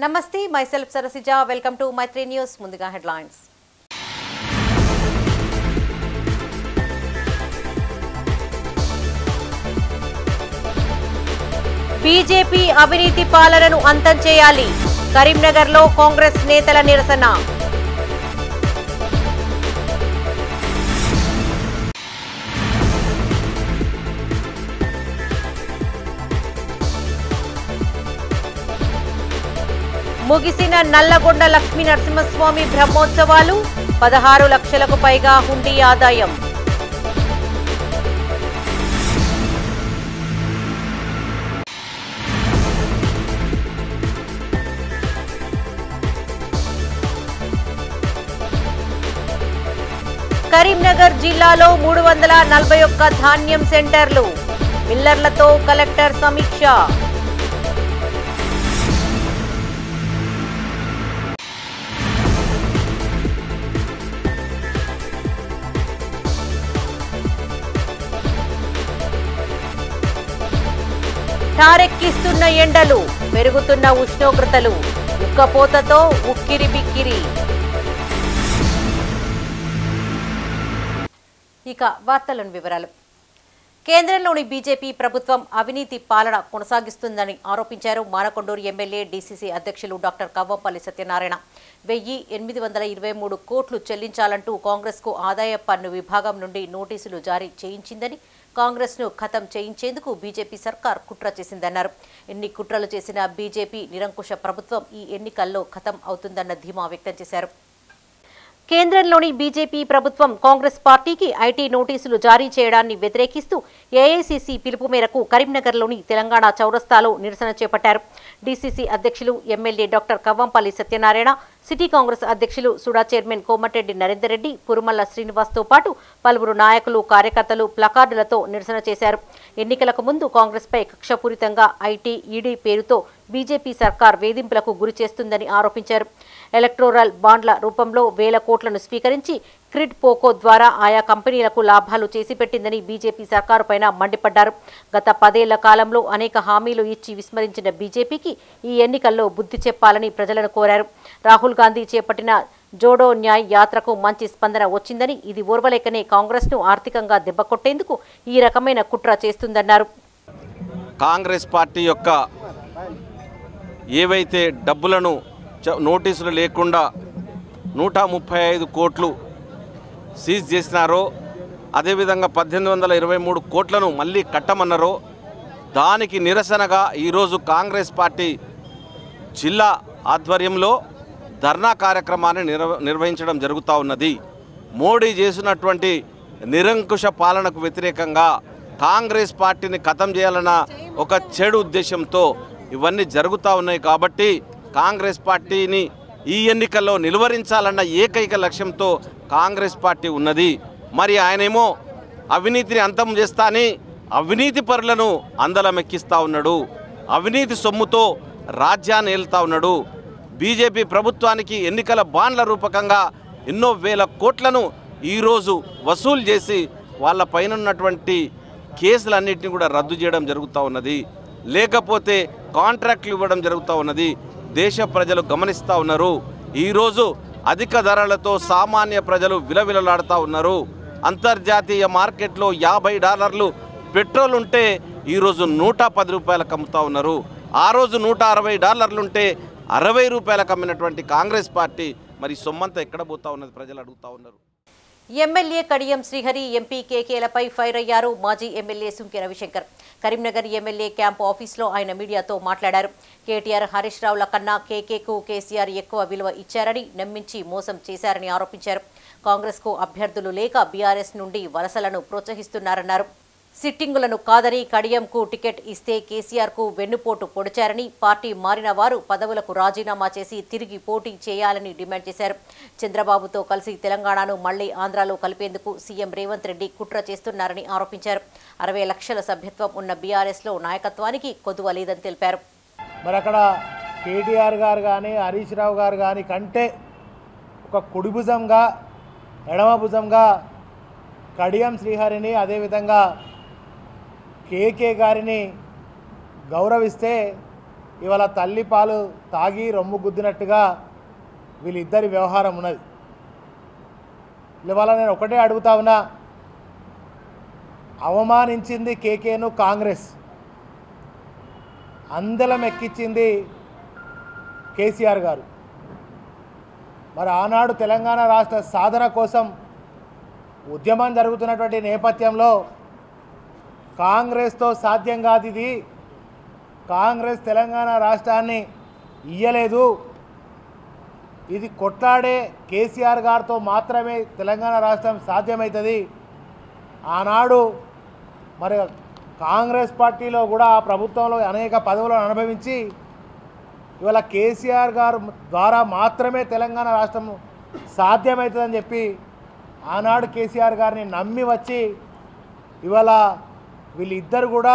నమస్తే myself Sarasija welcome to Maitri news ముందుగా headlines BJP అవినీతి పాలనను అంతం చేయాలి కరీంనగర్లో కాంగ్రెస్ నేతల నిరసన ముగిసిన నల్లగొండ లక్ష్మీ నరసింహస్వామి బ్రహ్మోత్సవాలు పదహారు లక్షలకు పైగా హుండీ ఆదాయం కరీంనగర్ జిల్లాలో మూడు వందల నలభై ఒక్క ధాన్యం సెంటర్లు మిల్లర్లతో కలెక్టర్ సమీక్ష టారెక్కిస్తున్న ఎండలు పెరుగుతున్న ఉష్ణోగ్రతలు ఉక్కపోతతో ఉక్కిరి బిక్కిరి ఇక వార్తలను వివరాలు కేంద్రంలోని బీజేపీ ప్రభుత్వం అవినీతి పాలన కొనసాగిస్తుందని ఆరోపించారు మానకొండూరు ఎమ్మెల్యే డీసీసీ అధ్యక్షులు డాక్టర్ కవ్వంపల్లి సత్యనారాయణ వెయ్యి ఎనిమిది వందల ఇరవై మూడు కోట్లు చెల్లించాలంటూ కాంగ్రెస్కు ఆదాయ పన్ను విభాగం నుండి నోటీసులు జారీ చేయించిందని కాంగ్రెస్ను ఖతం చేయించేందుకు బీజేపీ సర్కార్ కుట్ర చేసిందన్నారు ఎన్ని కుట్రలు చేసినా బీజేపీ నిరంకుశ ప్రభుత్వం ఈ ఎన్నికల్లో ఖతం అవుతుందన్న ధీమా వ్యక్తం చేశారు కేంద్రంలోని బీజేపీ ప్రభుత్వం కాంగ్రెస్ పార్టీకి ఐటీ నోటీసులు జారీ చేయడాన్ని వ్యతిరేకిస్తూ ఏఐసీసీ పిలుపు మేరకు కరీంనగర్లోని తెలంగాణ చౌరస్తాలో నిరసన చేపట్టారు డీసీసీ అధ్యక్షులు MLA doctor Kavvampalli Satyanarayana city Congress అధ్యక్షులు సుడా చైర్మన్ కోమటిరెడ్డి నరేందర్ రెడ్డి పురుమల్ల శ్రీనివాస్తో పాటు పలువురు నాయకులు కార్యకర్తలు ప్లకార్డులతో నిరసన చేశారు ఎన్నికలకు ముందు కాంగ్రెస్పై కక్షపూరితంగా ఐటీ ఈడీ పేరుతో బీజేపీ సర్కార్ వేధింపులకు గురి చేస్తుందని ఆరోపించారు ఎలక్టోరల్ బాండ్ల రూపంలో వేల కోట్లను స్వీకరించి క్రిడ్ పోకో ద్వారా ఆయా కంపెనీలకు లాభాలు చేసి పెట్టిందని బీజేపీ సర్కారు పైన మండిపడ్డారు గత పదేళ్ల కాలంలో అనేక హామీలు ఇచ్చి విస్మరించిన బీజేపీకి ఈ ఎన్నికల్లో బుద్ధి చెప్పాలని ప్రజలను కోరారు రాహుల్ గాంధీ చేపట్టిన జోడో న్యాయ్ యాత్రకు మంచి స్పందన వచ్చిందని ఇది ఓర్వలేకనే కాంగ్రెస్ను ఆర్థికంగా దెబ్బకొట్టేందుకు ఈ రకమైన కుట్ర చేస్తుందన్నారు కాంగ్రెస్ పార్టీ యొక్క ఏవైతే డబ్బులను చ- నోటీసులు లేకుండా నూట ముప్పై ఐదు కోట్లు సీజ్ చేసినారో అదేవిధంగా పద్దెనిమిది వందల ఇరవై మూడు కోట్లను మళ్ళీ కట్టమన్నారో దానికి నిరసనగా ఈరోజు కాంగ్రెస్ పార్టీ జిల్లా ఆధ్వర్యంలో ధర్నా కార్యక్రమాన్ని నిర్వ నిర్వహించడం జరుగుతూ ఉన్నది మోడీ చేసినటువంటి నిరంకుశ పాలనకు వ్యతిరేకంగా కాంగ్రెస్ పార్టీని ఖతం చేయాలన్న ఒక చెడు ఉద్దేశంతో ఇవన్నీ జరుగుతూ ఉన్నాయి కాబట్టి కాంగ్రెస్ పార్టీని ఈ ఎన్నికల్లో నిలువరించాలన్న ఏకైక లక్ష్యంతో కాంగ్రెస్ పార్టీ ఉన్నది మరి ఆయనేమో అవినీతిని అంతం చేస్తా అని అవినీతి పరులను అందలమెక్కిస్తా ఉన్నాడు అవినీతి సొమ్ముతో రాజ్యాన్ని ఏలుతా ఉన్నాడు బీజేపీ ప్రభుత్వానికి ఎన్నికల బాండ్ల రూపకంగా ఎన్నో వేల కోట్లను ఈరోజు వసూలు చేసి వాళ్ళ పైన ఉన్నటువంటి కేసులన్నింటినీ కూడా రద్దు చేయడం జరుగుతూ ఉన్నది లేకపోతే కాంట్రాక్ట్లు ఇవ్వడం జరుగుతూ ఉన్నది దేశ ప్రజలు గమనిస్తూ ఉన్నారు ఈరోజు అధిక ధరలతో సామాన్య ప్రజలు విలవిలలాడుతూ ఉన్నారు అంతర్జాతీయ మార్కెట్లో యాభై డాలర్లు పెట్రోల్ ఉంటే ఈరోజు నూట పది రూపాయలకు అమ్ముతా ఉన్నారు ఆ రోజు నూట అరవై డాలర్లుంటే అరవై రూపాయలకు అమ్మినటువంటి కాంగ్రెస్ పార్టీ మరి సొమ్మంతా ఎక్కడ పోతా ఉన్నది ప్రజలు అడుగుతా ఉన్నారు ఎమ్మెల్యే కడియం శ్రీహరి ఎంపీ కేకేలపై ఫైర్ అయ్యారు మాజీ MLA Sunke Ravishankar Karimnagar MLA camp ఆఫీస్లో ఆయన మీడియాతో మాట్లాడారు కేటీఆర్ హరీష్ రావుల కన్నా కేకేకు కేసీఆర్ ఎక్కువ విలువ ఇచ్చారని నమ్మించి మోసం చేశారని ఆరోపించారు కాంగ్రెస్కు అభ్యర్థులు లేక బీఆర్ఎస్ నుండి వలసలను ప్రోత్సహిస్తున్నారన్నారు సిట్టింగులను కాదని కడియంకు టికెట్ ఇస్తే కేసీఆర్కు వెన్నుపోటు పొడిచారని పార్టీ మారిన వారు పదవులకు రాజీనామా చేసి తిరిగి పోటీ చేయాలని డిమాండ్ చేశారు చంద్రబాబుతో కలిసి తెలంగాణను మళ్లీ ఆంధ్రాలో కలిపేందుకు సీఎం రేవంత్ రెడ్డి కుట్ర చేస్తున్నారని ఆరోపించారు అరవై లక్షల సభ్యత్వం ఉన్న బీఆర్ఎస్లో నాయకత్వానికి కొదువ లేదని తెలిపారు మరి అక్కడ కేటీఆర్ గారు కానీ హరీష్ రావు గారు కానీ కంటే ఒక కుడి భుజంగా ఎడమ భుజంగా కడియం శ్రీహరిని అదేవిధంగా కేకే గారిని గౌరవిస్తే ఇవాళ తల్లి పాలు తాగి రొమ్ము గుద్దినట్టుగా వీళ్ళిద్దరి వ్యవహారం ఉన్నది ఇవాళ నేను ఒకటే అడుగుతా ఉన్నా అవమానించింది కేకేను కాంగ్రెస్ అందలం ఎక్కించింది కేసీఆర్ గారు మరి ఆనాడు తెలంగాణ రాష్ట్ర సాధన కోసం ఉద్యమం జరుగుతున్నటువంటి నేపథ్యంలో కాంగ్రెస్తో సాధ్యం కాదు ఇది కాంగ్రెస్ తెలంగాణ రాష్ట్రాన్ని ఇయ్యలేదు ఇది కొట్లాడే కేసీఆర్ గారితో మాత్రమే తెలంగాణ రాష్ట్రం సాధ్యమవుతుంది ఆనాడు మరి కాంగ్రెస్ పార్టీలో కూడా ఆ ప్రభుత్వంలో అనేక పదవులను అనుభవించి ఇవాళ కేసీఆర్ గారు ద్వారా మాత్రమే తెలంగాణ రాష్ట్రం సాధ్యమవుతుందని చెప్పి ఆనాడు కేసీఆర్ గారిని నమ్మి వచ్చి ఇవాళ వీళ్ళిద్దరు కూడా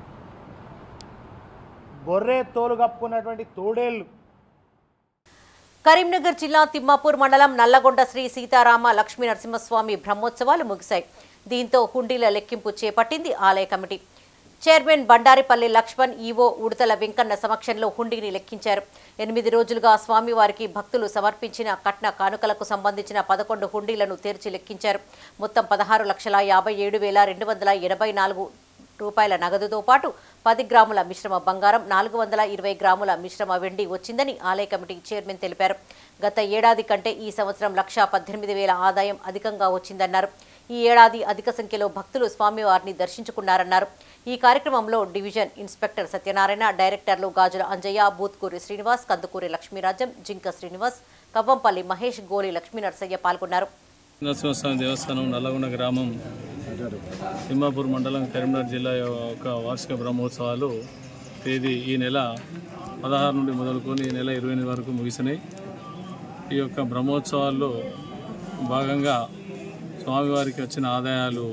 గొర్రె తోలు కప్పుకున్నటువంటి తోడేళ్ళు కరీంనగర్ జిల్లా తిమ్మాపూర్ మండలం నల్లగొండ శ్రీ సీతారామ లక్ష్మీ నరసింహస్వామి బ్రహ్మోత్సవాలు ముగిశాయి దీంతో హుండీల లెక్కింపు చేపట్టింది ఆలయ committee chairman Bandaripalli Laxman EO Udathala Venkanna సమక్షంలో హుండీని లెక్కించారు ఎనిమిది రోజులుగా స్వామివారికి భక్తులు సమర్పించిన కట్న కానుకలకు సంబంధించిన పదకొండు హుండీలను తెరిచి లెక్కించారు మొత్తం పదహారు లక్షల యాభై ఏడు వేల రెండు వందల ఎనభై నాలుగు రూపాయల నగదుతో పాటు పది గ్రాముల మిశ్రమ బంగారం నాలుగు వందల ఇరవై గ్రాముల మిశ్రమ వెండి వచ్చిందని ఆలయ కమిటీ చైర్మన్ తెలిపారు గత ఏడాది కంటే ఈ సంవత్సరం లక్షా పద్దెనిమిది వేల ఆదాయం అధికంగా వచ్చిందన్నారు ఈ ఏడాది అధిక సంఖ్యలో భక్తులు స్వామివారిని దర్శించుకున్నారన్నారు ఈ కార్యక్రమంలో డివిజన్ ఇన్స్పెక్టర్ సత్యనారాయణ డైరెక్టర్లు గాజుల అంజయ్య బూత్కూరి శ్రీనివాస్ కందుకూరి లక్ష్మీరాజం జింక శ్రీనివాస్ కవ్వంపల్లి మహేష్ గోలి లక్ష్మీ నరసయ్య పాల్గొన్నారు నరసింహస్వామి దేవస్థానం నల్లగొండ గ్రామం తిమ్మాపూర్ మండలం కరీంనగర్ జిల్లా యొక్క వార్షిక బ్రహ్మోత్సవాలు తేదీ ఈ నెల పదహారు నుండి మొదలుకొని ఈ నెల ఇరవై ఎనిమిది వరకు ముగిసినాయి ఈ యొక్క బ్రహ్మోత్సవాల్లో భాగంగా స్వామివారికి వచ్చిన ఆదాయాలు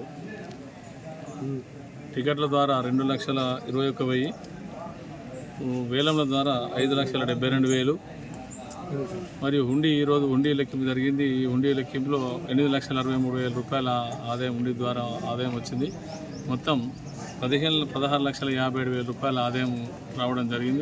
టికెట్ల ద్వారా రెండు లక్షల ఇరవై ఒక్క వెయ్యి వేలంల ద్వారా ఐదు లక్షల డెబ్బై రెండు వేలు మరియు హుండీ ఈరోజు హుండీ లెక్కింపు జరిగింది ఈ హుండీ లెక్కింపులో ఎనిమిది లక్షల అరవై మూడు వేల రూపాయల ఆదాయం హుండీ ద్వారా ఆదాయం వచ్చింది మొత్తం పదిహేను పదహారు లక్షల యాభై ఏడు వేల రూపాయల ఆదాయం రావడం జరిగింది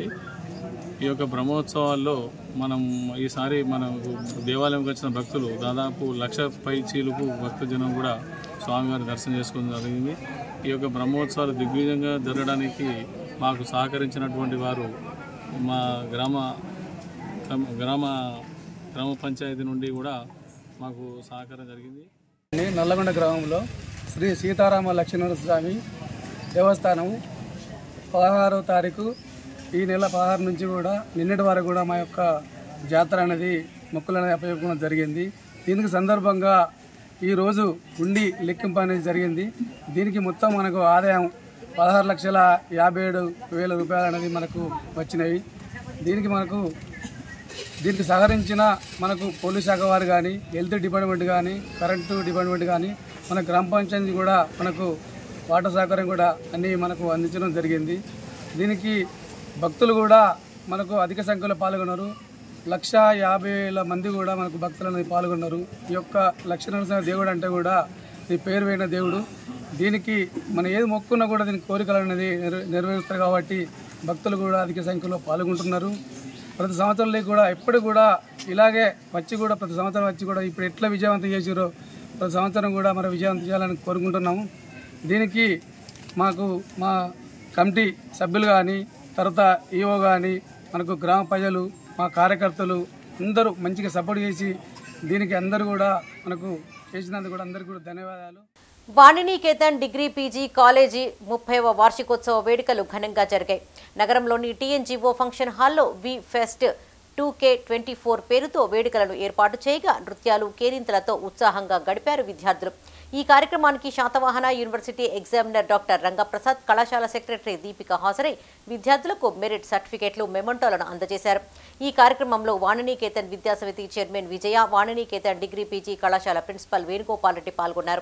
ఈ యొక్క బ్రహ్మోత్సవాల్లో మనం ఈసారి మన దేవాలయంకి వచ్చిన భక్తులు దాదాపు లక్ష పై చీలుకు భక్తజనం కూడా స్వామివారి దర్శనం చేసుకోవడం జరిగింది ఈ యొక్క బ్రహ్మోత్సవాలు దిగ్విజయంగా జరగడానికి మాకు సహకరించినటువంటి వారు మా గ్రామ గ్రామ- గ్రామ గ్రామ పంచాయతీ నుండి కూడా మాకు సహకారం జరిగింది అని నల్లగొండ గ్రామంలో శ్రీ సీతారామ లక్ష్మీనరసింహ స్వామి దేవస్థానం పదహారవ తారీఖు ఈ నెల పదహారు నుంచి కూడా నిన్నటి వరకు కూడా మా యొక్క జాతర అనేది మొక్కులు అనేది అప్పచెప్పుకోవడం జరిగింది దీనికి సందర్భంగా ఈరోజు ఉండి లెక్కింపు అనేది జరిగింది దీనికి మొత్తం మనకు ఆదాయం పదహారు లక్షల యాభై ఏడు వేల రూపాయలు అనేది మనకు వచ్చినవి దీనికి మనకు దీనికి సహకరించిన మనకు పోలీస్ శాఖ వారు కానీ హెల్త్ డిపార్ట్మెంట్ కానీ కరెంటు డిపార్ట్మెంట్ కానీ మన గ్రామ పంచాయతీ కూడా మనకు వాటర్ సహకారం కూడా అన్నీ మనకు అందించడం జరిగింది దీనికి భక్తులు కూడా మనకు అధిక సంఖ్యలో పాల్గొన్నారు లక్ష యాభై వేల మంది కూడా మనకు భక్తులు అనేది పాల్గొన్నారు ఈ యొక్క లక్ష్మీనరసింహ దేవుడు అంటే కూడా ఈ పేరు వేయిన దేవుడు దీనికి మనం ఏది మొక్కున్నా కూడా దీనికి కోరికలు అనేది నెరవే- నెరవేరుస్తారు కాబట్టి భక్తులు కూడా అధిక సంఖ్యలో పాల్గొంటున్నారు ప్రతి సంవత్సరం కూడా ఎప్పుడు కూడా ఇలాగే వచ్చి కూడా ప్రతి సంవత్సరం వచ్చి కూడా ఇప్పుడు ఎట్లా విజయవంతం చేసిరో ప్రతి సంవత్సరం కూడా మరి విజయవంతం చేయాలని కోరుకుంటున్నాము దీనికి మాకు మా కమిటీ సభ్యులు కానీ తర్వాత ఈఓ కానీ మనకు గ్రామ ప్రజలు మా కార్యకర్తలు అందరూ మంచిగా సపోర్ట్ చేసి దీనికి అందరూ కూడా మనకు చేసినందుకు కూడా అందరికీ కూడా ధన్యవాదాలు వాణినికేతన్ డిగ్రీ పీజీ కాలేజీ ముప్పైవ వార్షికోత్సవ వేడుకలు ఘనంగా జరిగాయి నగరంలోని టీఎన్జీఓ ఫంక్షన్ హాల్లో V fest two K twenty four పేరుతో వేడుకలను ఏర్పాటు చేయగా నృత్యాలు కేరింతలతో ఉత్సాహంగా గడిపారు విద్యార్థులు ఈ కార్యక్రమానికి Satavahana university examiner doctor Rangaprasad కళాశాల సెక్రటరీ దీపిక హాజరై విద్యార్థులకు మెరిట్ సర్టిఫికెట్లు మెమంటోలను అందజేశారు ఈ కార్యక్రమంలో Vaninikethan Vidyasamithi chairman Vijaya Vaninikethan degree PG కళాశాల ప్రిన్సిపల్ వేణుగోపాల్ రెడ్డి పాల్గొన్నారు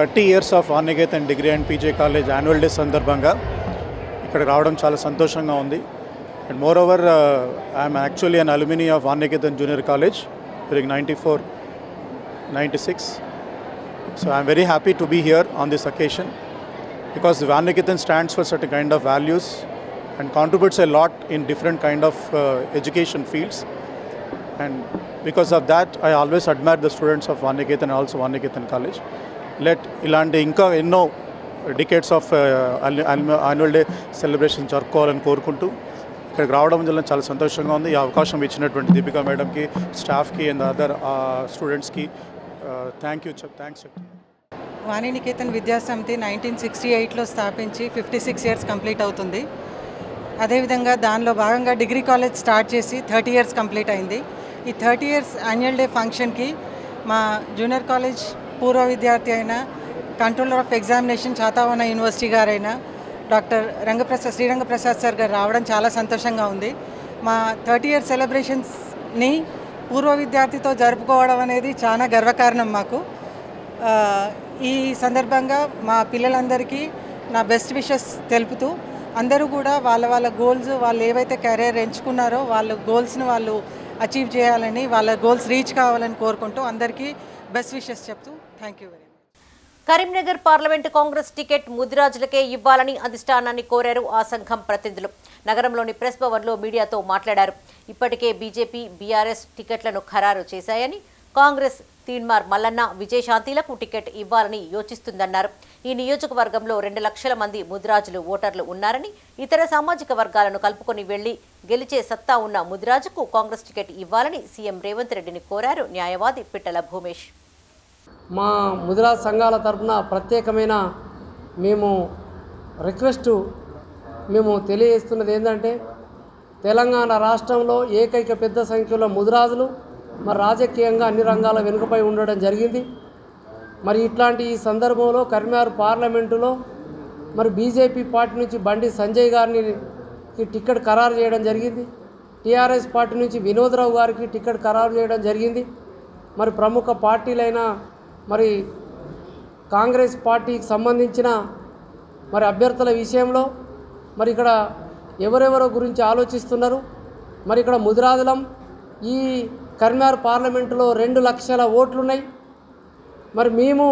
thirty years of Vaniketan degree and PJ college annual day సందర్భంగా ఇక్కడ రావడం చాలా సంతోషంగా ఉంది and moreover I'm actually an alumni of Vaniketan junior college during ninety four ninety six so I'm very happy to be here on this occasion because the Vaniketan stands for certain kind of values and contributes a lot in different kind of uh, education fields. And because of that, I always admire the students of Vaniketan and also Vaniketan College. Let ఇలాంటి ఇంకా ఎన్నో decades of annual day celebration జరుపుకోవాలని కోరుకుంటూ ఇక్కడికి రావడం వల్ల చాలా సంతోషంగా ఉంది ఈ అవకాశం ఇచ్చినటువంటి దీపికా మేడంకి స్టాఫ్కి అండ్ అదర్ స్టూడెంట్స్కి థ్యాంక్ యూ చెప్ థ్యాంక్స్ చెప్తున్నాను వాణినికేతన్ విద్యాసమితి నైన్టీన్ సిక్స్టీ ఎయిట్లో స్థాపించి ఫిఫ్టీ సిక్స్ ఇయర్స్ కంప్లీట్ అవుతుంది అదేవిధంగా దానిలో భాగంగా డిగ్రీ కాలేజ్ స్టార్ట్ చేసి థర్టీ ఇయర్స్ కంప్లీట్ అయింది ఈ థర్టీ ఇయర్స్ యాన్యువల్ డే ఫంక్షన్కి మా జూనియర్ కాలేజ్ పూర్వ విద్యార్థి అయిన controller of examination Satavahana university గారైన డాక్టర్ రంగప్రసాద్ శ్రీరంగప్రసాద్ సార్ గారు రావడం చాలా సంతోషంగా ఉంది మా థర్టీ ఇయర్ సెలబ్రేషన్స్ని పూర్వ విద్యార్థితో జరుపుకోవడం అనేది చాలా గర్వకారణం మాకు ఆ, ఈ సందర్భంగా మా పిల్లలందరికీ నా బెస్ట్ విషెస్ తెలుపుతూ అందరూ కూడా వాళ్ళ వాళ్ళ గోల్స్ వాళ్ళు ఏవైతే కెరీర్ ఎంచుకున్నారో వాళ్ళ గోల్స్ని వాళ్ళు అచీవ్ చేయాలని వాళ్ళ గోల్స్ రీచ్ కావాలని కోరుకుంటూ అందరికీ బెస్ట్ విషెస్ చెప్తూ thank you very much Karimnagar parliament Congress ticket ముదిరాజులకే ఇవ్వాలని అధిష్టానాన్ని కోరారు ఆ సంఘం ప్రతినిధులు నగరంలోని ప్రెస్ భవన్లో మీడియాతో మాట్లాడారు ఇప్పటికే బీజేపీ బీఆర్ఎస్ టికెట్లను ఖరారు చేశాయని కాంగ్రెస్ తీన్మార్ మల్లన్న విజయశాంతిలకు టికెట్ ఇవ్వాలని యోచిస్తుందన్నారు ఈ నియోజకవర్గంలో రెండు లక్షల మంది ముదిరాజులు ఓటర్లు ఉన్నారని ఇతర సామాజిక వర్గాలను కలుపుకొని వెళ్లి గెలిచే సత్తా ఉన్న ముదిరాజుకు కాంగ్రెస్ టికెట్ ఇవ్వాలని సీఎం రేవంత్ రెడ్డిని కోరారు న్యాయవాది పిట్టల భూమేష్ మా ముదిరా సంఘాల తరపున ప్రత్యేకమైన మేము రిక్వెస్ట్ మేము తెలియజేస్తున్నది ఏంటంటే తెలంగాణ రాష్ట్రంలో ఏకైక పెద్ద సంఖ్యలో ముదిరాజులు మరి రాజకీయంగా అన్ని రంగాల వెనుకపై ఉండడం జరిగింది మరి ఇట్లాంటి ఈ సందర్భంలో కరీంనగర్ పార్లమెంటులో మరి బీజేపీ పార్టీ నుంచి బండి సంజయ్ గారిని కి టికెట్ ఖరారు చేయడం జరిగింది టీఆర్ఎస్ పార్టీ నుంచి వినోద్రావు గారికి టికెట్ ఖరారు చేయడం జరిగింది మరి ప్రముఖ పార్టీలైన మరి కాంగ్రెస్ పార్టీకి సంబంధించిన మరి అభ్యర్థుల విషయంలో మరి ఇక్కడ ఎవరెవరో గురించి ఆలోచిస్తున్నారు మరి ఇక్కడ ముదిరాజులం ఈ కరీంనగర్ పార్లమెంటులో రెండు లక్షల ఓట్లున్నాయి మరి మేము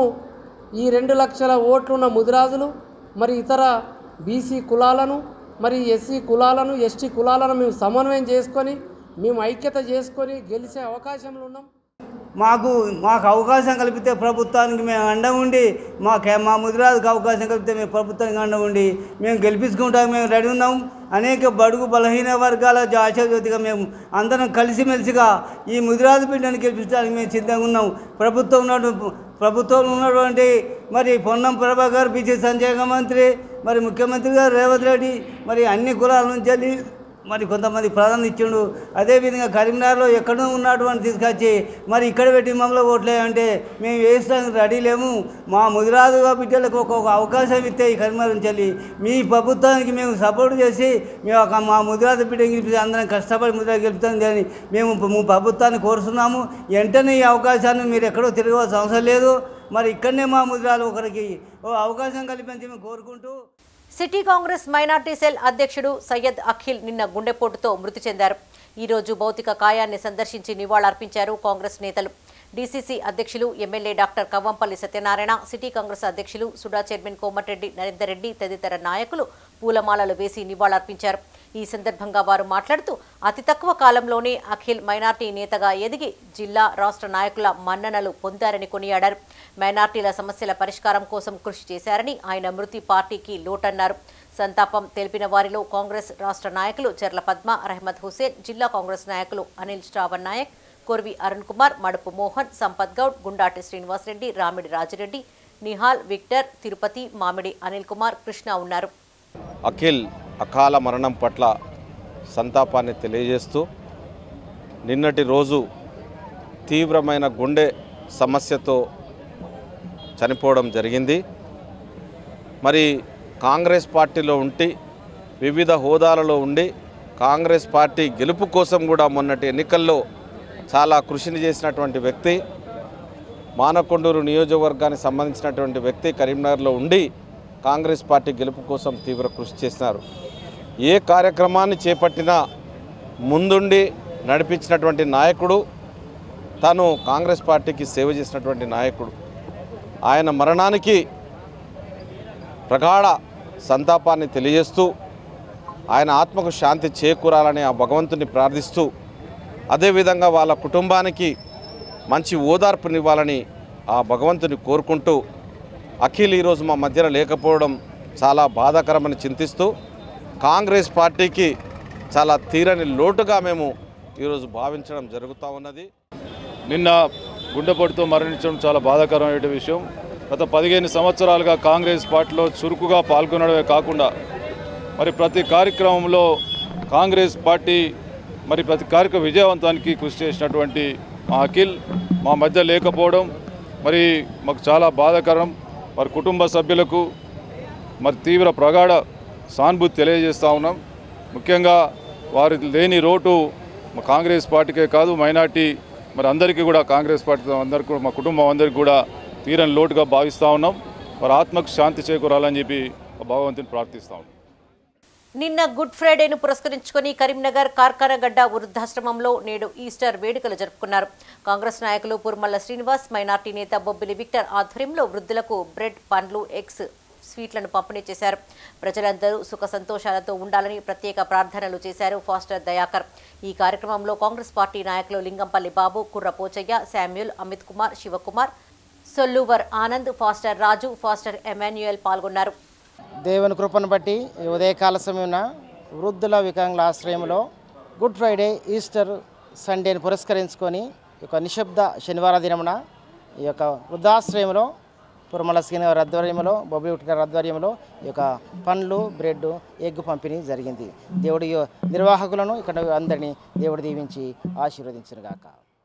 ఈ రెండు లక్షల ఓట్లున్న ముదిరాజులు మరి ఇతర బీసీ కులాలను మరి ఎస్సీ కులాలను ఎస్టీ కులాలను మేము సమన్వయం చేసుకొని మేము ఐక్యత చేసుకొని గెలిచే అవకాశంలో ఉన్నాం మాకు మాకు అవకాశం కల్పితే ప్రభుత్వానికి మేము అండ ఉండి మా కే- మా ముదిరాజుకు అవకాశం కలిపితే మేము ప్రభుత్వానికి అండ ఉండి మేము గెలిపించుకుంటాం మేము రెడీ ఉన్నాం అనేక బడుగు బలహీన వర్గాల ఆశాజ్యోతిగా మేము అందరం కలిసిమెలిసిగా ఈ ముదిరాజు బిడ్డను గెలిపించడానికి మేము సిద్ధంగా ఉన్నాం ప్రభుత్వం ఉన్నటువంటి ప్రభుత్వంలో ఉన్నటువంటి మరి పొన్నం ప్రభాకర్ బీసీ సంక్షేమ మంత్రి మరి ముఖ్యమంత్రి గారు రేవంత్ రెడ్డి మరి అన్ని కులాల నుంచి వెళ్ళి మరి కొంతమంది ప్రాధాన్యత ఇచ్చిండు అదేవిధంగా కరీంనగర్లో ఎక్కడో ఉన్నటువంటి తీసుకొచ్చి మరి ఇక్కడ పెట్టి మమ్మల్ని ఓట్లే అంటే మేము వేసడానికి రెడీ లేము మా ముదిరాజుగా బిడ్డలకు ఒక్కొక్క అవకాశం ఇస్తే ఈ కరీంనగర్ నుంచి వెళ్ళి మీ ప్రభుత్వానికి మేము సపోర్ట్ చేసి మేము ఒక మా ముదిరాజు బిడ్డ గెలిపి అందరం కష్టపడి ముదిరాజు గెలుపుతాం కానీ మేము మీ ప్రభుత్వాన్ని కోరుతున్నాము వెంటనే ఈ అవకాశాన్ని మీరు ఎక్కడో తిరగవలసిన అవసరం లేదు మరి ఇక్కడనే మా ముదిరాలు ఒకరికి ఓ అవకాశం కల్పించి మేము కోరుకుంటూ సిటీ కాంగ్రెస్ మైనార్టీ సెల్ అధ్యక్షుడు సయ్యద్ అఖిల్ నిన్న గుండెపోటుతో మృతి చెందారు ఈ రోజు భౌతిక కాయాన్ని సందర్శించి నివాళులర్పించారు కాంగ్రెస్ నేతలు డీసీసీ అధ్యక్షులు MLA doctor Kavvampalli Satyanarayana city Congress అధ్యక్షులు సుడా చైర్మన్ కోమటిరెడ్డి నరేందర్ రెడ్డి తదితర నాయకులు పూలమాలలు వేసి నివాళులర్పించారు ఈ సందర్భంగా వారు మాట్లాడుతూ అతి తక్కువ కాలంలోనే అఖిల్ మైనార్టీ నేతగా ఎదిగి జిల్లా రాష్ట్ర నాయకుల మన్ననలు పొందారని కొనియాడారు మైనార్టీల సమస్యల పరిష్కారం కోసం కృషి చేశారని ఆయన మృతి పార్టీకి లోటన్నారు సంతాపం తెలిపిన వారిలో కాంగ్రెస్ రాష్ట్ర నాయకులు చెర్ల పద్మ రహమద్ హుసేన్ జిల్లా కాంగ్రెస్ నాయకులు అనిల్ శ్రావణ్ నాయక్ కొర్వి అరుణ్ కుమార్ మడుపు మోహన్ సంపత్ గౌడ్ గుండాటి శ్రీనివాసరెడ్డి రామిడి రాజిరెడ్డి నిహాల్ విక్టర్ తిరుపతి మామిడి అనిల్ కుమార్ కృష్ణ ఉన్నారు అఖిల్ అకాల మరణం పట్ల సంతాపాన్ని తెలియజేస్తూ నిన్నటి రోజు తీవ్రమైన గుండె సమస్యతో చనిపోవడం జరిగింది మరి కాంగ్రెస్ పార్టీలో ఉండి వివిధ హోదాలలో ఉండి కాంగ్రెస్ పార్టీ గెలుపు కోసం కూడా మొన్నటి ఎన్నికల్లో చాలా కృషిని చేసినటువంటి వ్యక్తి మానకొండూరు నియోజకవర్గానికి సంబంధించినటువంటి వ్యక్తి కరీంనగర్లో ఉండి కాంగ్రెస్ పార్టీ గెలుపు కోసం తీవ్ర కృషి చేసినారు ఏ కార్యక్రమాన్ని చేపట్టినా ముందుండి నడిపించినటువంటి నాయకుడు తను కాంగ్రెస్ పార్టీకి సేవ చేసినటువంటి నాయకుడు ఆయన మరణానికి ప్రగాఢ సంతాపాన్ని తెలియజేస్తూ ఆయన ఆత్మకు శాంతి చేకూరాలని ఆ భగవంతుని ప్రార్థిస్తూ అదేవిధంగా వాళ్ళ కుటుంబానికి మంచి ఓదార్పునివ్వాలని ఆ భగవంతుని కోరుకుంటూ అఖిల్ ఈరోజు మా మధ్యన లేకపోవడం చాలా బాధాకరమని చింతిస్తూ కాంగ్రెస్ పార్టీకి చాలా తీరని లోటుగా మేము ఈరోజు భావించడం జరుగుతూ ఉన్నది నిన్న గుండెపోటుతో మరణించడం చాలా బాధాకరమైన విషయం గత పదిహేను సంవత్సరాలుగా కాంగ్రెస్ పార్టీలో చురుకుగా పాల్గొనడమే కాకుండా మరి ప్రతి కార్యక్రమంలో కాంగ్రెస్ పార్టీ మరి ప్రతి కార్యక్రమ విజయవంతానికి కృషి చేసినటువంటి మా అఖిల్ మా మధ్య లేకపోవడం మరి మాకు చాలా బాధాకరం వారి కుటుంబ సభ్యులకు మరి తీవ్ర ప్రగాఢ సానుభూతి తెలియజేస్తూ ఉన్నాం ముఖ్యంగా వారి లేని రోటు మా కాంగ్రెస్ పార్టీకే కాదు మైనార్టీ మరి అందరికీ కూడా కాంగ్రెస్ పార్టీ అందరికీ కూడా మా కుటుంబం అందరికీ కూడా తీరని లోటుగా భావిస్తూ ఉన్నాం వారి ఆత్మకు శాంతి చేకూరాలని చెప్పి ఆ భగవంతుని ప్రార్థిస్తా ఉన్నాం నిన్న గుడ్ ఫ్రైడేను పురస్కరించుకొని కరీంనగర్ కార్ఖానగడ్డ వృద్ధాశ్రమంలో నేడు ఈస్టర్ వేడుకలు జరుపుకున్నారు కాంగ్రెస్ నాయకులు పుర్మల్ల శ్రీనివాస్ మైనార్టీ నేత బొబ్బిలి విక్టర్ ఆధ్వర్యంలో వృద్ధులకు బ్రెడ్ పండ్లు ఎగ్స్ స్వీట్లను పంపిణీ చేశారు ప్రజలందరూ సుఖ సంతోషాలతో ఉండాలని ప్రత్యేక ప్రార్థనలు చేశారు ఫాస్టర్ దయాకర్ ఈ కార్యక్రమంలో కాంగ్రెస్ పార్టీ నాయకులు Lingampalli Babu Kurra Pochaiah Samuel Amit Kumar Sivakumar Solluvar Anand pastor Raju pastor Emmanuel పాల్గొన్నారు దేవుని కృపను బట్టి ఈ ఉదయకాల సమయమున వృద్ధుల వికలాంగుల ఆశ్రయంలో గుడ్ ఫ్రైడే ఈస్టర్ సండేని పురస్కరించుకొని ఈ యొక్క నిశ్శబ్ద శనివార దినమున ఈ యొక్క వృద్ధాశ్రయంలో పురమల శ్రీని గారి ఆధ్వర్యంలో బొబ్బి ఉట్క గారి ఆధ్వర్యంలో ఈ యొక్క పండ్లు బ్రెడ్ ఎగ్ పంపిణీ జరిగింది దేవుడి నిర్వాహకులను ఇక్కడ అందరినీ దేవుడు దీవించి ఆశీర్వదించునుగాక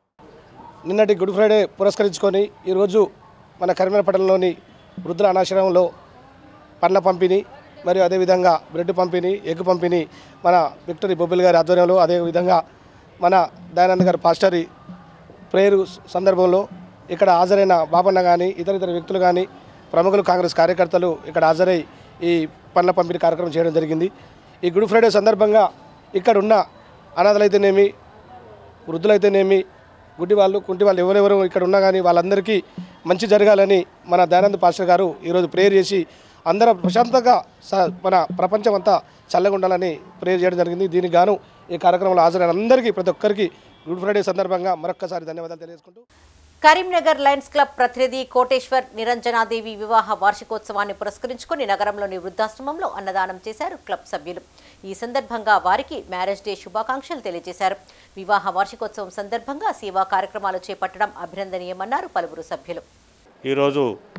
నిన్నటి గుడ్ ఫ్రైడే పురస్కరించుకొని ఈరోజు మన కరీంనగర్ పట్టణంలోని వృద్ధుల అనాశ్రమంలో పండ్ల పంపిణీ మరియు అదేవిధంగా బ్రెడ్ పంపిణీ ఎగ్ పంపిణీ మన విక్టరీ బొబ్బిల్ గారి ఆధ్వర్యంలో అదేవిధంగా మన దయానంద్ గారి పాస్టరీ ప్రేయర్ సందర్భంలో ఇక్కడ హాజరైన బాబన్న కానీ ఇతర ఇతర వ్యక్తులు కానీ ప్రముఖులు కాంగ్రెస్ కార్యకర్తలు ఇక్కడ హాజరై ఈ పండ్ల పంపిణీ కార్యక్రమం చేయడం జరిగింది ఈ గుడ్ ఫ్రైడే సందర్భంగా ఇక్కడ ఉన్న అనాథలైతేనేమి వృద్ధులైతేనేమి గుడ్డి వాళ్ళు కుంటి వాళ్ళు ఎవరెవరు ఇక్కడ ఉన్నా కానీ వాళ్ళందరికీ మంచి జరగాలని మన దయానంద్ పాస్టర్ గారు ఈరోజు ప్రేయర్ చేసి అందరూ ప్రశాంతంగా స- మన ప్రపంచం అంతా చల్లగా ఉండాలని ప్రేయర్ చేయడం జరిగింది దీనికి గాను ఈ కార్యక్రమంలో హాజరైన అందరికీ ప్రతి ఒక్కరికి గుడ్ ఫ్రైడే సందర్భంగా మరొక్కసారి ధన్యవాదాలు తెలియజేసుకుంటూ కరీంనగర్ లయన్స్ క్లబ్ ప్రతినిధి కోటేశ్వర్ నిరంజనాదేవి వివాహ వార్షికోత్సవాన్ని పురస్కరించుకొని నగరంలోని వృద్ధాశ్రమంలో అన్నదానం చేశారు క్లబ్ సభ్యులు ఈ సందర్భంగా వారికి మ్యారేజ్ డే శుభాకాంక్షలు తెలియజేశారు వివాహ వార్షికోత్సవం సందర్భంగా సేవా కార్యక్రమాలు చేపట్టడం అభినందనీయమన్నారు పలువురు సభ్యులు ఈరోజు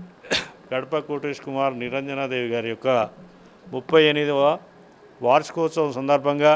గడప కోటేష్ కుమార్ నిరంజనాదేవి గారి యొక్క ముప్పై ఎనిమిదవ వార్షికోత్సవం సందర్భంగా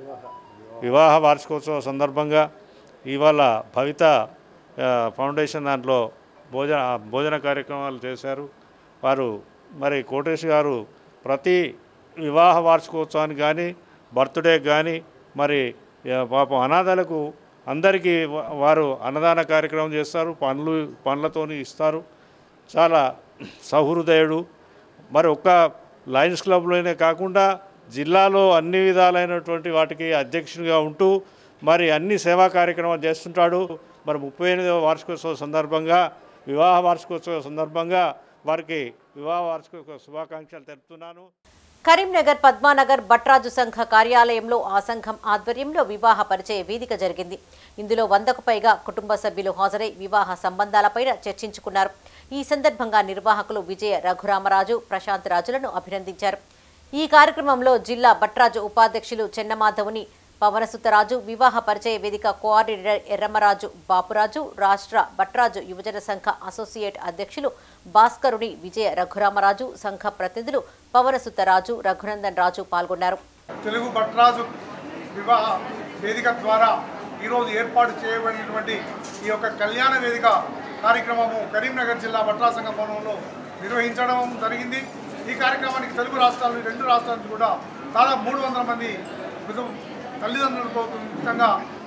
వివాహ వార్షికోత్సవం సందర్భంగా ఇవాళ భవిత ఆ, ఫౌండేషన్ దాంట్లో భోజన భోజన కార్యక్రమాలు చేశారు వారు మరి కోటేష్ గారు ప్రతి వివాహ వార్షికోత్సవానికి కానీ బర్త్డే కానీ మరి ఆ, పాపం అనాథలకు అందరికీ వా- వారు అన్నదాన కార్యక్రమం చేస్తారు పండ్లు పండ్లతోని ఇస్తారు చాలా సహృదయుడు మరి ఒక్క లయన్స్ క్లబ్లోనే కాకుండా జిల్లాలో అన్ని విధాలైనటువంటి వాటికి అధ్యక్షుడిగా ఉంటూ మరి అన్ని సేవా కార్యక్రమాలు చేస్తుంటాడు మరి ముప్పై ఎనిమిదవ వార్షికోత్సవం సందర్భంగా వివాహ వార్షికోత్సవం సందర్భంగా వారికి వివాహ వార్షికోత్సవ శుభాకాంక్షలు తెలుపుతున్నాను కరీంనగర్ పద్మానగర్ భట్రాజు సంఘ కార్యాలయంలో ఆ సంఘం ఆధ్వర్యంలో వివాహ పరిచయ వేదిక జరిగింది ఇందులో వందకు పైగా కుటుంబ సభ్యులు హాజరై వివాహ సంబంధాలపైన చర్చించుకున్నారు ఈ సందర్భంగా నిర్వాహకులు విజయ రఘురామరాజు ప్రశాంత్ రాజులను అభినందించారు ఈ కార్యక్రమంలో జిల్లా భట్రాజు ఉపాధ్యక్షులు చెన్నమాధవుని పవనసుతరాజు వివాహ పరిచయ వేదిక కోఆర్డినేటర్ ఎర్రమరాజు బాపురాజు రాష్ట్ర భట్రాజు యువజన సంఘ అసోసియేట్ అధ్యక్షులు భాస్కరుని విజయ రఘురామరాజు సంఘ ప్రతినిధులు పవనసుతరాజు రఘునందన్ రాజు పాల్గొన్నారు తెలుగు భట్రాజు వివాహ వేదిక ద్వారా ఈరోజు ఏర్పాటు చేయబడినటువంటి ఈ యొక్క కళ్యాణ వేదిక కార్యక్రమము కరీంనగర్ జిల్లా భట్రా సంఘ భవనంలో నిర్వహించడం జరిగింది ఈ కార్యక్రమానికి తెలుగు రాష్ట్రాల నుంచి రెండు రాష్ట్రాల నుంచి కూడా దాదాపు మూడు వందల మంది మృదు తల్లిదండ్రులతో ముఖ్యంగా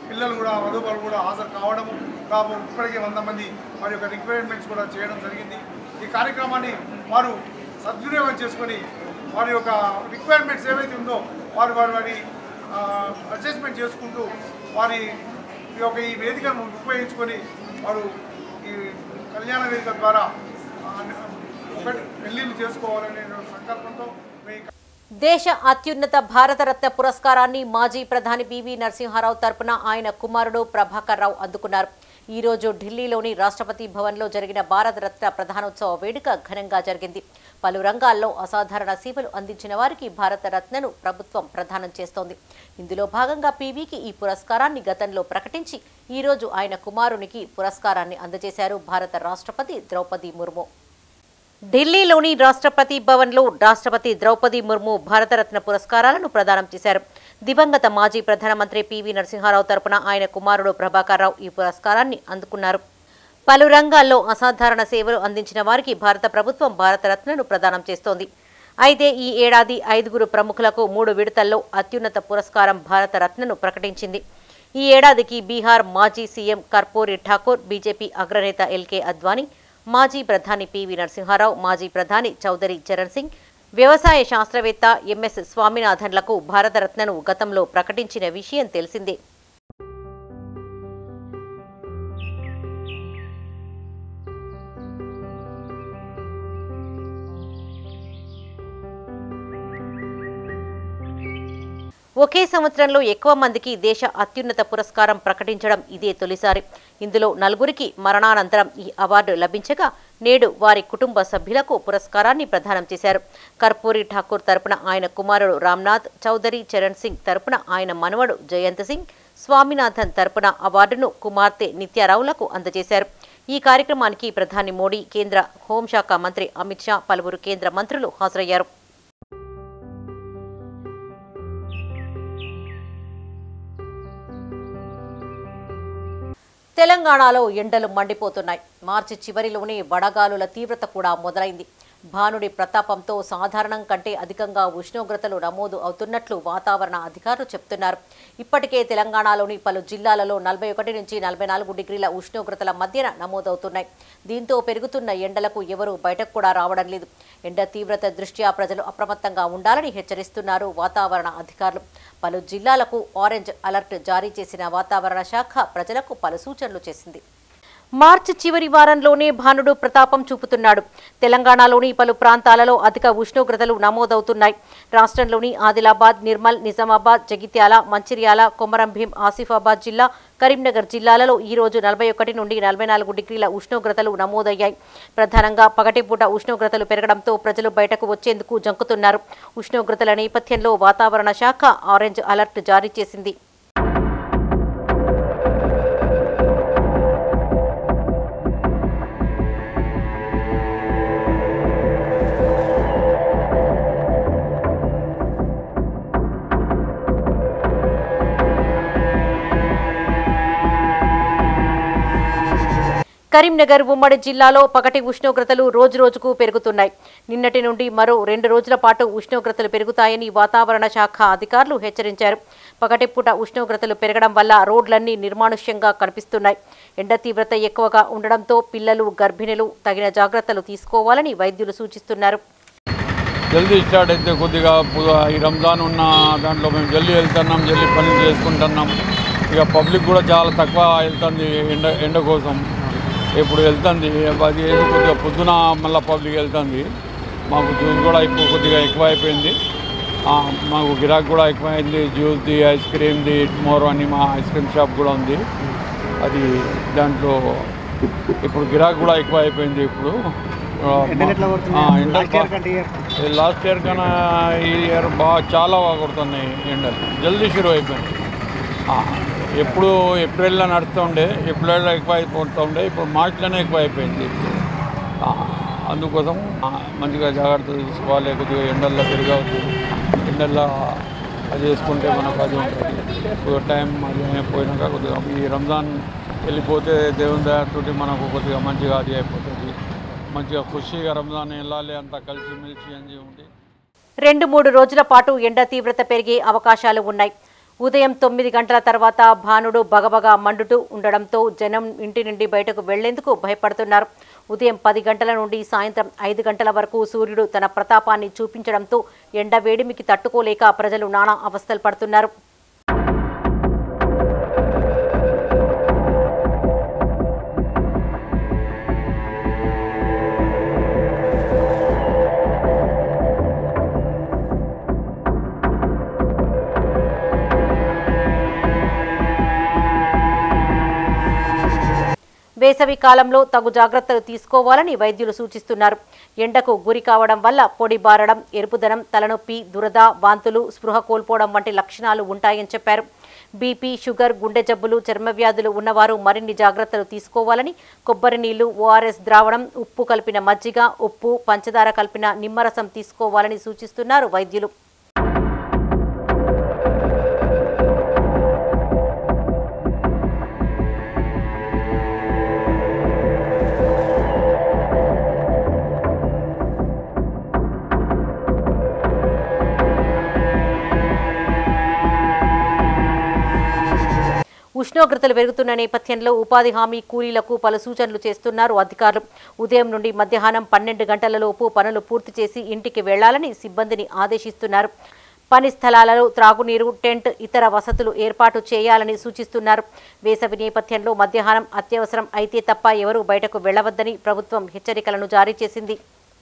పిల్లలు కూడా వధువులు కూడా హాజరు కావడము దాదాపు ఇప్పటికే వంద మంది వారి యొక్క రిక్వైర్మెంట్స్ కూడా చేయడం జరిగింది ఈ కార్యక్రమాన్ని వారు సద్వినియోగం చేసుకొని వారి యొక్క రిక్వైర్మెంట్స్ ఏవైతే ఉందో వారు వారి వారి అడ్జస్ట్మెంట్ చేసుకుంటూ వారి ఈ యొక్క ఈ వేదికను ఉపయోగించుకొని వారు ఈ కళ్యాణ వేదిక ద్వారా ఆ, ఒకటి పెళ్ళిళ్ళు చేసుకోవాలనే సంకల్పంతో మీ దేశ అత్యున్నత భారతరత్న పురస్కారాన్ని మాజీ ప్రధాని పివి నరసింహారావు తరపున ఆయన కుమారుడు ప్రభాకర్ రావు అందుకున్నారు ఈ రోజు ఢిల్లీలోని రాష్ట్రపతి భవన్లో జరిగిన భారతరత్న ప్రధానోత్సవ వేడుక ఘనంగా జరిగింది పలు రంగాల్లో అసాధారణ సేవలు అందించిన వారికి భారతరత్నను ప్రభుత్వం ప్రదానం చేస్తోంది ఇందులో భాగంగా పీవీకి ఈ పురస్కారాన్ని గతంలో ప్రకటించి ఈ రోజు ఆయన కుమారునికి పురస్కారాన్ని అందజేశారు భారత రాష్ట్రపతి ద్రౌపది ముర్ము ఢిల్లీలోని రాష్ట్రపతి భవన్లో రాష్ట్రపతి ద్రౌపది ముర్ము భారతరత్న పురస్కారాలను ప్రదానం చేశారు దివంగత మాజీ ప్రధానమంత్రి పివి నరసింహారావు తరపున ఆయన కుమారుడు ప్రభాకర్ రావు ఈ పురస్కారాన్ని అందుకున్నారు పలు రంగాల్లో అసాధారణ సేవలు అందించిన వారికి భారత ప్రభుత్వం భారతరత్నను ప్రదానం చేస్తోంది అయితే ఈ ఏడాది ఐదుగురు ప్రముఖులకు మూడు విడతల్లో అత్యున్నత పురస్కారం భారతరత్నను ప్రకటించింది ఈ ఏడాదికి బీహార్ మాజీ సీఎం కర్పూరి ఠాకూర్ బీజేపీ అగ్రనేత ఎల్కే అద్వానీ మాజీ ప్రధాని పివి నరసింహారావు మాజీ ప్రధాని చౌదరి చరణ్ సింగ్ వ్యవసాయ శాస్త్రవేత్త ఎంఎస్ స్వామినాథన్లకు భారతరత్నను గతంలో ప్రకటించిన విషయం తెలిసిందే ఒకే సంవత్సరంలో ఎక్కువ మందికి దేశ అత్యున్నత పురస్కారం ప్రకటించడం ఇదే తొలిసారి ఇందులో నలుగురికి మరణానంతరం ఈ అవార్డు లభించగా నేడు వారి కుటుంబ సభ్యులకు పురస్కారాన్ని ప్రదానం చేశారు కర్పూరి ఠాకూర్ తరపున ఆయన కుమారుడు రామ్నాథ్ చౌదరి చరణ్ సింగ్ తరపున ఆయన మనవడు జయంత్ సింగ్ స్వామినాథన్ తరపున అవార్డును కుమార్తె నిత్యారావులకు అందజేశారు ఈ కార్యక్రమానికి ప్రధాని మోడీ కేంద్ర హోంశాఖ మంత్రి అమిత్ షా పలువురు కేంద్ర మంత్రులు హాజరయ్యారు తెలంగాణలో ఎండలు మండిపోతున్నాయి మార్చి చివరిలోనే వడగాలుల తీవ్రత కూడా మొదలైంది భానుడి ప్రతాపంతో సాధారణం కంటే అధికంగా ఉష్ణోగ్రతలు నమోదు అవుతున్నట్లు వాతావరణ అధికారులు చెప్తున్నారు ఇప్పటికే తెలంగాణలోని పలు జిల్లాలలో నలభై ఒకటి నుంచి నలభై నాలుగు డిగ్రీల ఉష్ణోగ్రతల మధ్యన నమోదవుతున్నాయి దీంతో పెరుగుతున్న ఎండలకు ఎవరూ బయటకు కూడా రావడం లేదు ఎండ తీవ్రత దృష్ట్యా ప్రజలు అప్రమత్తంగా ఉండాలని హెచ్చరిస్తున్నారు వాతావరణ అధికారులు పలు జిల్లాలకు ఆరెంజ్ అలర్ట్ జారీ చేసిన వాతావరణ శాఖ ప్రజలకు పలు సూచనలు చేసింది మార్చి చివరి వారంలోనే భానుడు ప్రతాపం చూపుతున్నాడు తెలంగాణలోని పలు ప్రాంతాలలో అధిక ఉష్ణోగ్రతలు నమోదవుతున్నాయి రాష్ట్రంలోని ఆదిలాబాద్ నిర్మల్ నిజామాబాద్ జగిత్యాల మంచిర్యాల కొమరంభీం ఆసిఫాబాద్ జిల్లా కరీంనగర్ జిల్లాలలో ఈ రోజు నలభై ఒకటి నుండి నలభై నాలుగు డిగ్రీల ఉష్ణోగ్రతలు నమోదయ్యాయి ప్రధానంగా పగటిపూట ఉష్ణోగ్రతలు పెరగడంతో ప్రజలు బయటకు వచ్చేందుకు జంకుతున్నారు ఉష్ణోగ్రతల నేపథ్యంలో వాతావరణ శాఖ ఆరెంజ్ అలర్ట్ జారీ చేసింది కరీంనగర్ ఉమ్మడి జిల్లాలో పగటి ఉష్ణోగ్రతలు రోజు రోజుకు పెరుగుతున్నాయి నిన్నటి నుండి మరో రెండు రోజుల పాటు ఉష్ణోగ్రతలు పెరుగుతాయని వాతావరణ శాఖ అధికారులు హెచ్చరించారు పగటిపూట ఉష్ణోగ్రతలు పెరగడం వల్ల రోడ్లన్నీ నిర్మానుష్యంగా కనిపిస్తున్నాయి ఎండ తీవ్రత ఎక్కువగా ఉండడంతో పిల్లలు గర్భిణులు తగిన జాగ్రత్తలు తీసుకోవాలని వైద్యులు సూచిస్తున్నారు జల్దీ స్టార్ట్ అయితే కొద్దిగా పు- ఈ రంజాన్ ఉన్న దాంట్లో మేము జల్దీ వెళ్తున్నాం జల్దీ పనులు చేసుకుంటున్నాం ఇక పబ్లిక్ కూడా చాలా తక్కువ వెళ్తుంది ఎండ ఎండ కోసం ఇప్పుడు వెళ్తుంది అది ఏదో కొద్దిగా పొద్దున మళ్ళీ పబ్లిక్ వెళ్తుంది మాకు జ్యూస్ కూడా ఇప్పుడు కొద్దిగా ఎక్కువ అయిపోయింది ఆ, మాకు గిరాక్ కూడా ఎక్కువైంది జ్యూస్ది ఐస్ క్రీమ్ది మోర్ అని మా ఐస్ క్రీమ్ షాప్ కూడా ఉంది అది దాంట్లో ఇప్పుడు గిరాక్ కూడా ఎక్కువ అయిపోయింది ఇప్పుడు ఆ, ఎండలు ఎట్లా కొడుతున్నాయి? ఆ, ఎండలు Last year బా- కంటే year? ఈ లాస్ట్ ఇయర్ కన్నా ఈ ఇయర్ బాగా చాలా బాగా కొడుతున్నాయి ఎండలు జల్దీ షురు అయిపోయింది ఆ, ఎప్పుడు ఏప్రిల్లో నడుస్తూ ఉండే ఏప్రిల్లో ఎక్కువ అయిపోతూ ఉండే ఇప్పుడు మార్చిలోనే ఎక్కువ అయిపోయింది ఆ, అందుకోసం ఆ, మంచిగా జాగ్రత్తలు తీసుకోవాలి కొద్దిగా ఎండల్లో తిరగవద్దు ఎండల్లో అది చేసుకుంటే మనకు అది ఉంటుంది కొద్దిగా టైం అది పోయినాక కొద్దిగా ఈ రంజాన్ వెళ్ళిపోతే దేవుని దయతోటి మనకు కొద్దిగా మంచిగా అది అయిపోతుంది మంచిగా ఖుషిగా రంజాన్ వెళ్ళాలి అంతా కలిసిమెలిసి అని ఉండి రెండు మూడు రోజుల పాటు ఎండ తీవ్రత పెరిగే అవకాశాలు ఉన్నాయి ఉదయం తొమ్మిది గంటల తర్వాత భానుడు బగబగ మండుతూ ఉండడంతో జనం ఇంటి నుండి బయటకు వెళ్లేందుకు భయపడుతున్నారు ఉదయం పది గంటల నుండి సాయంత్రం ఐదు గంటల వరకు సూర్యుడు తన ప్రతాపాన్ని చూపించడంతో ఎండ వేడిమికి తట్టుకోలేక ప్రజలు నానా అవస్థలు పడుతున్నారు వేసవి కాలంలో తగు జాగ్రత్తలు తీసుకోవాలని వైద్యులు సూచిస్తున్నారు ఎండకు గురి కావడం వల్ల పొడి బారడం ఎరుపుదనం తలనొప్పి దురద వాంతులు స్పృహ కోల్పోవడం వంటి లక్షణాలు ఉంటాయని చెప్పారు బీపీ షుగర్ గుండె జబ్బులు చర్మ వ్యాధులు ఉన్నవారు మరిన్ని జాగ్రత్తలు తీసుకోవాలని కొబ్బరి నీళ్లు ఓఆర్ఎస్ ద్రావణం ఉప్పు కలిపిన మజ్జిగ ఉప్పు పంచదార కలిపిన నిమ్మరసం తీసుకోవాలని సూచిస్తున్నారు వైద్యులు ఉష్ణోగ్రతలు పెరుగుతున్న నేపథ్యంలో ఉపాధి హామీ కూలీలకు పలు సూచనలు చేస్తున్నారు అధికారులు ఉదయం నుండి మధ్యాహ్నం పన్నెండు గంటలలోపు పనులు పూర్తి చేసి ఇంటికి వెళ్లాలని సిబ్బందిని ఆదేశిస్తున్నారు పని స్థలాలలో త్రాగునీరు టెంట్ ఇతర వసతులు ఏర్పాటు చేయాలని సూచిస్తున్నారు వేసవి నేపథ్యంలో మధ్యాహ్నం అత్యవసరం అయితే తప్ప ఎవరూ బయటకు వెళ్లవద్దని ప్రభుత్వం హెచ్చరికలను జారీ చేసింది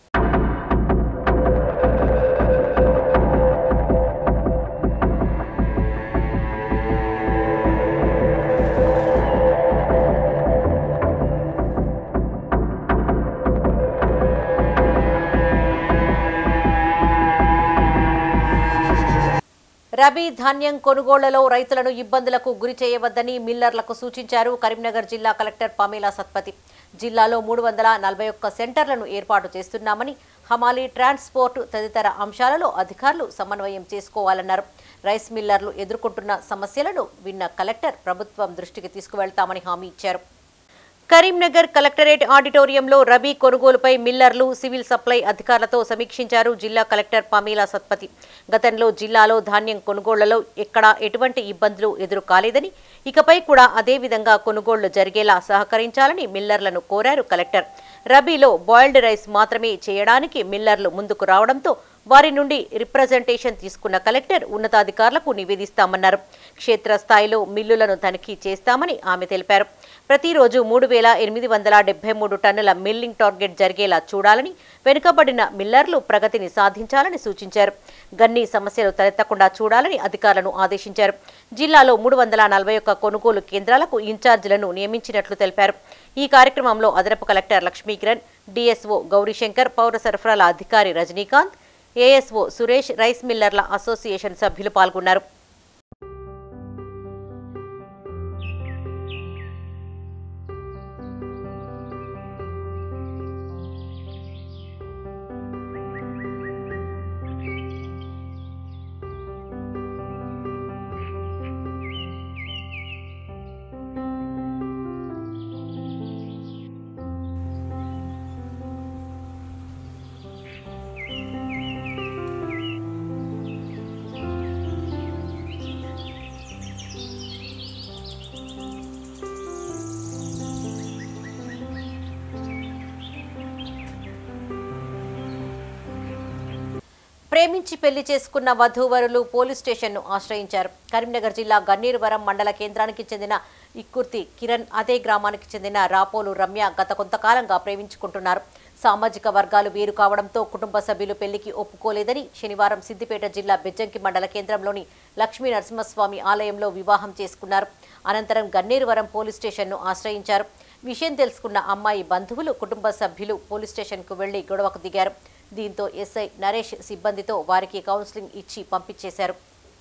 రబీ ధాన్యం కొనుగోళ్లలో రైతులను ఇబ్బందులకు గురి చేయవద్దని మిల్లర్లకు సూచించారు కరీంనగర్ జిల్లా కలెక్టర్ పమేలా సత్పతి జిల్లాలో మూడు వందల నలభై ఒక్క సెంటర్లను ఏర్పాటు చేస్తున్నామని హమాలీ ట్రాన్స్పోర్ట్ తదితర అంశాలలో అధికారులు సమన్వయం చేసుకోవాలన్నారు రైస్ మిల్లర్లు ఎదుర్కొంటున్న సమస్యలను విన్న కలెక్టర్ ప్రభుత్వం దృష్టికి తీసుకువెళ్తామని హామీ ఇచ్చారు కరీంనగర్ కలెక్టరేట్ ఆడిటోరియంలో రబీ కొనుగోలుపై మిల్లర్లు సివిల్ సప్లై అధికారులతో సమీక్షించారు జిల్లా కలెక్టర్ పమీలా సత్పతి గతంలో జిల్లాలో ధాన్యం కొనుగోళ్లలో ఎక్కడా ఎటువంటి ఇబ్బందులు ఎదురు కాలేదని ఇకపై కూడా అదే విధంగా కొనుగోళ్లు జరిగేలా సహకరించాలని మిల్లర్లను కోరారు కలెక్టర్ రబీలో బాయిల్డ్ రైస్ మాత్రమే చేయడానికి మిల్లర్లు ముందుకు రావడంతో వారి నుండి రిప్రజెంటేషన్ తీసుకున్న కలెక్టర్ ఉన్నతాధికారులకు నివేదిస్తామన్నారు క్షేత్రస్థాయిలో మిల్లులను తనిఖీ చేస్తామని ఆమె తెలిపారు ప్రతిరోజు మూడు వేల ఎనిమిది వందల డెబ్బై మూడు టన్నుల మిల్లింగ్ టార్గెట్ జరిగేలా చూడాలని వెనుకబడిన మిల్లర్లు ప్రగతిని సాధించాలని సూచించారు గన్ని సమస్యలు తలెత్తకుండా చూడాలని అధికారులను ఆదేశించారు జిల్లాలో మూడు వందల నలభై ఒక్క కొనుగోలు కేంద్రాలకు ఇన్ఛార్జీలను నియమించినట్లు తెలిపారు ఈ కార్యక్రమంలో అదనపు కలెక్టర్ లక్ష్మీకిరణ్ డిఎస్ఓ గౌరీశంకర్ పౌర సరఫరాల అధికారి రజనీకాంత్ ఏఎస్ఓ సురేష్ రైస్ మిల్లర్ల అసోసియేషన్ సభ్యులు పాల్గొన్నారు ప్రేమించి పెళ్లి చేసుకున్న వధూవరులు పోలీస్ స్టేషన్ను ఆశ్రయించారు కరీంనగర్ జిల్లా గన్నీరువరం మండల కేంద్రానికి చెందిన ఇక్కుర్తి కిరణ్ అదే గ్రామానికి చెందిన రాపోలు రమ్య గత కొంతకాలంగా ప్రేమించుకుంటున్నారు సామాజిక వర్గాలు వేరు కావడంతో కుటుంబ సభ్యులు పెళ్లికి ఒప్పుకోలేదని శనివారం సిద్దిపేట జిల్లా బెజ్జంకి మండల కేంద్రంలోని లక్ష్మీ నరసింహస్వామి ఆలయంలో వివాహం చేసుకున్నారు అనంతరం గన్నేరువరం పోలీస్ స్టేషన్ను ఆశ్రయించారు విషయం తెలుసుకున్న అమ్మాయి బంధువులు కుటుంబ సభ్యులు పోలీస్ స్టేషన్కు వెళ్లి గొడవకు దిగారు దీంతో ఎస్ఐ నరేష్ సిబ్బందితో వారికి కౌన్సిలింగ్ ఇచ్చి పంపించేశారు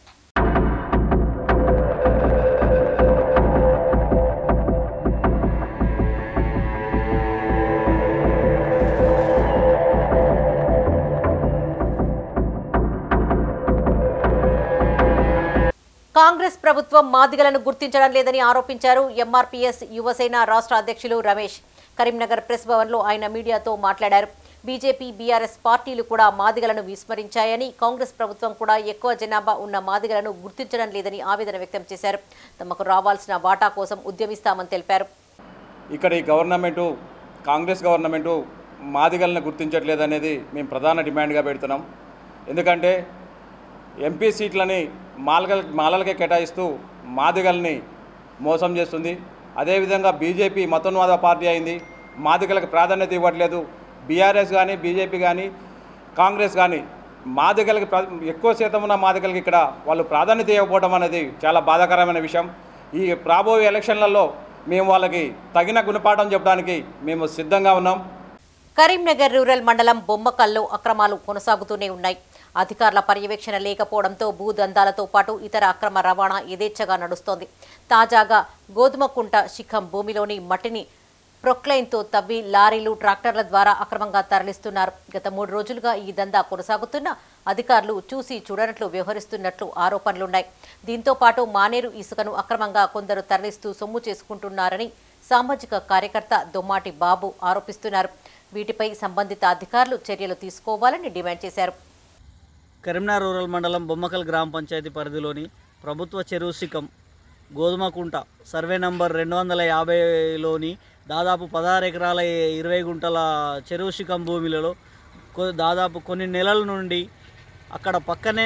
కాంగ్రెస్ ప్రభుత్వం మాదిగలను గుర్తించడం లేదని ఆరోపించారు ఎంఆర్పీఎస్ యువసేన రాష్ట్ర అధ్యక్షులు రమేష్ కరీంనగర్ ప్రెస్ భవన్లో ఆయన మీడియాతో మాట్లాడారు బీజేపీ బీఆర్ఎస్ పార్టీలు కూడా మాదిగలను విస్మరించాయని కాంగ్రెస్ ప్రభుత్వం కూడా ఎక్కువ జనాభా ఉన్న మాదిగలను గుర్తించడం లేదని ఆవేదన వ్యక్తం చేశారు తమకు రావాల్సిన వాటా కోసం ఉద్యమిస్తామని తెలిపారు ఇక్కడ ఈ గవర్నమెంటు కాంగ్రెస్ గవర్నమెంటు మాదిగలను గుర్తించట్లేదనేది మేము ప్రధాన డిమాండ్గా పెడుతున్నాం ఎందుకంటే ఎంపీ సీట్లని మాలగల్ మాలలకే కేటాయిస్తూ మాదిగల్ని మోసం చేస్తుంది అదేవిధంగా బీజేపీ మతోన్వాద పార్టీ అయింది మాదిగలకు ప్రాధాన్యత ఇవ్వట్లేదు బీఆర్ఎస్ కానీ బీజేపీ కానీ కాంగ్రెస్ కానీ మాదిగలకి ప్ర- ఎక్కువ శాతం ఉన్న మాదిగలకి ఇక్కడ వాళ్ళు ప్రాధాన్యత ఇవ్వకపోవడం అనేది చాలా బాధాకరమైన విషయం ఈ రాబోయే ఎలక్షన్లలో మేము వాళ్ళకి తగిన గుణపాఠం చెప్పడానికి మేము సిద్ధంగా ఉన్నాం కరీంనగర్ రూరల్ మండలం బొమ్మకల్లో అక్రమాలు కొనసాగుతూనే ఉన్నాయి అధికారుల పర్యవేక్షణ లేకపోవడంతో భూదందాలతో పాటు ఇతర అక్రమ రవాణా యథేచ్ఛగా నడుస్తోంది తాజాగా గోధుమకుంట శిఖం భూమిలోని మట్టిని ప్రొక్లైన్తో తవ్వి లారీలు ట్రాక్టర్ల ద్వారా అక్రమంగా తరలిస్తున్నారు గత మూడు రోజులుగా ఈ దందా కొనసాగుతున్న అధికారులు చూసి చూడనట్లు వ్యవహరిస్తున్నట్లు ఆరోపణలున్నాయి దీంతో పాటు మానేరు ఇసుకను అక్రమంగా కొందరు తరలిస్తూ సొమ్ము చేసుకుంటున్నారని సామాజిక కార్యకర్త దొమ్మాటి బాబు ఆరోపిస్తున్నారు వీటిపై సంబంధిత అధికారులు చర్యలు తీసుకోవాలని డిమాండ్ చేశారు కరీంనగర్ రూరల్ మండలం బొమ్మకల్ గ్రామ పంచాయతీ పరిధిలోని ప్రభుత్వ చెరువు శిఖం గోధుమకుంట సర్వే నంబర్ రెండు వందల యాభైలోని దాదాపు పదహారు ఎకరాల ఇరవై గుంటల చెరువు శిఖం భూమిలలో కొ- దాదాపు కొన్ని నెలల నుండి అక్కడ పక్కనే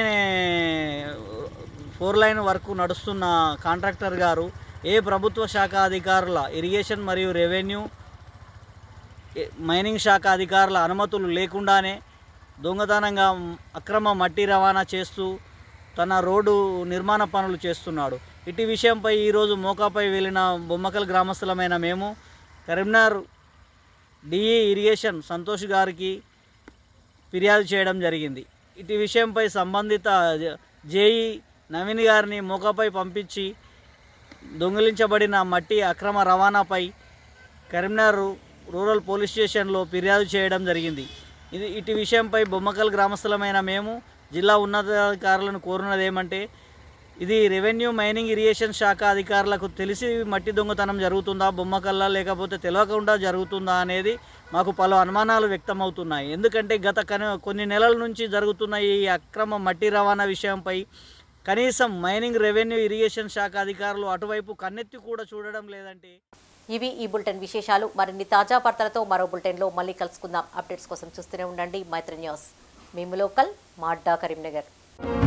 ఫోర్ లైన్ వర్క్ నడుస్తున్న కాంట్రాక్టర్ గారు ఏ ప్రభుత్వ శాఖ అధికారుల ఇరిగేషన్ మరియు రెవెన్యూ ఏ- మైనింగ్ శాఖ అధికారుల అనుమతులు లేకుండానే దొంగతనంగా అక్రమ మట్టి రవాణా చేస్తూ తన రోడ్డు నిర్మాణ పనులు చేస్తున్నాడు ఇటు విషయంపై ఈరోజు మోకాపై వెళ్ళిన బొమ్మకల్ గ్రామస్తులమైన మేము కరీంనగర్ డిఈ ఇరిగేషన్ సంతోష్ గారికి ఫిర్యాదు చేయడం జరిగింది ఇటు విషయంపై సంబంధిత జేఈ నవీన్ గారిని మోకాపై పంపించి దొంగిలించబడిన మట్టి అక్రమ రవాణాపై కరీంనగర్ రూరల్ పోలీస్ స్టేషన్లో ఫిర్యాదు చేయడం జరిగింది ఇది ఇటు విషయంపై బొమ్మకల్ గ్రామస్తులమైన మేము జిల్లా ఉన్నతాధికారులను కోరినది ఏమంటే ఇది రెవెన్యూ మైనింగ్ ఇరిగేషన్ శాఖ అధికారులకు తెలిసి మట్టి దొంగతనం జరుగుతుందా బొమ్మకల్లా లేకపోతే తెలియకుండా జరుగుతుందా అనేది మాకు పలు అనుమానాలు వ్యక్తమవుతున్నాయి ఎందుకంటే గత కన- కొన్ని నెలల నుంచి జరుగుతున్న ఈ అక్రమ మట్టి రవాణా విషయంపై కనీసం మైనింగ్ రెవెన్యూ ఇరిగేషన్ శాఖ అధికారులు అటువైపు కన్నెత్తి కూడా చూడడం లేదంటే ఇవి ఈ బులెటిన్ విశేషాలు మరిన్ని తాజా వార్తలతో మరో బులెటిన్లో మళ్ళీ కలుసుకుందాం అప్డేట్స్ కోసం చూస్తూనే ఉండండి మైత్రి న్యూస్ మేము లోకల్ మాడ్డా కరీంనగర్